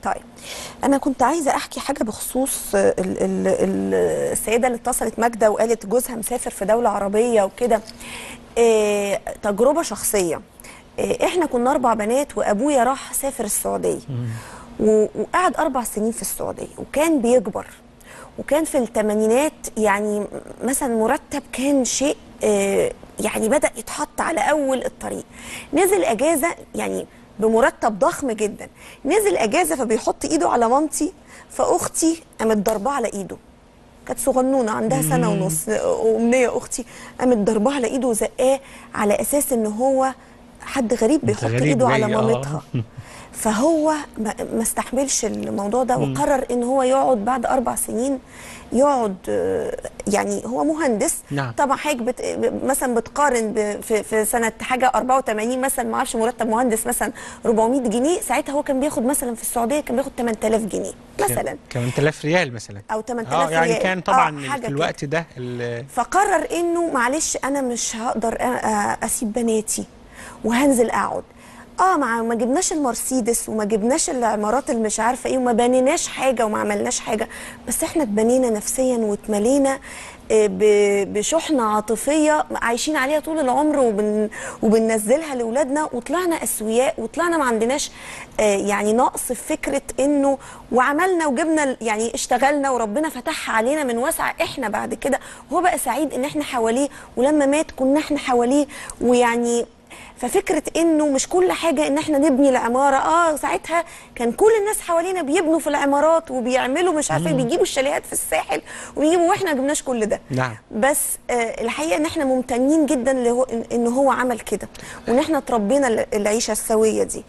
طيب انا كنت عايزه احكي حاجه بخصوص ال ال ال السيده اللي اتصلت ماجده وقالت جوزها مسافر في دوله عربيه وكده إيه تجربه شخصيه إيه احنا كنا اربع بنات وابويا راح سافر السعوديه و- وقعد اربع سنين في السعوديه وكان بيكبر وكان في الثمانينات يعني مثلا مرتب كان شيء آه، يعني بدا يتحط على اول الطريق نزل اجازه يعني بمرتب ضخم جدا نزل اجازه فبيحط ايده على مامتي فاختي قامت ضرباه على ايده كانت صغنونه عندها سنه ونص امنيه اختي قامت ضرباه على ايده وزقاه على اساس ان هو حد غريب بيحط غريب ايده على جاي، آه. مامتها فهو ما ما استحملش الموضوع ده وقرر ان هو يقعد بعد اربع سنين يقعد آه، يعني هو مهندس نعم. طبعا حضرتك بت مثلا بتقارن ب- في, في سنه حاجه 84 مثلا ما اعرفش مرتب مهندس مثلا 400 جنيه ساعتها هو كان بياخد مثلا في السعوديه كان بياخد 8000 جنيه مثلا كمان 8000 ريال مثلا او 8000 اه يعني ريال. كان طبعا آه، حاجة في الوقت ده ال- فقرر انه معلش انا مش هقدر أ- أ- اسيب بناتي وهنزل اقعد اه مع ما جبناش المرسيدس وما جبناش العمارات اللي مش عارفه ايه وما بنيناش حاجه وما عملناش حاجه بس احنا اتبنينا نفسيا واتملينا آه، ب- بشحنه عاطفيه عايشين عليها طول العمر وبن وبننزلها لاولادنا وطلعنا اسوياء وطلعنا ما عندناش آه، يعني نقص في فكره انه وعملنا وجبنا ال- يعني اشتغلنا وربنا فتحها علينا من واسع احنا بعد كده وهو بقى سعيد ان احنا حواليه ولما مات كنا احنا حواليه ويعني ففكره انه مش كل حاجه ان احنا نبني العماره اه ساعتها كان كل الناس حوالينا بيبنوا في العمارات وبيعملوا مش عارفه إيه، بيجيبوا الشاليهات في الساحل وبيجيبوا واحنا ما جبناش كل ده نعم. بس آه الحقيقه ان احنا ممتنين جدا اللي هو ان إن هو عمل كده وان احنا اتربينا ال- العيشه السويه دي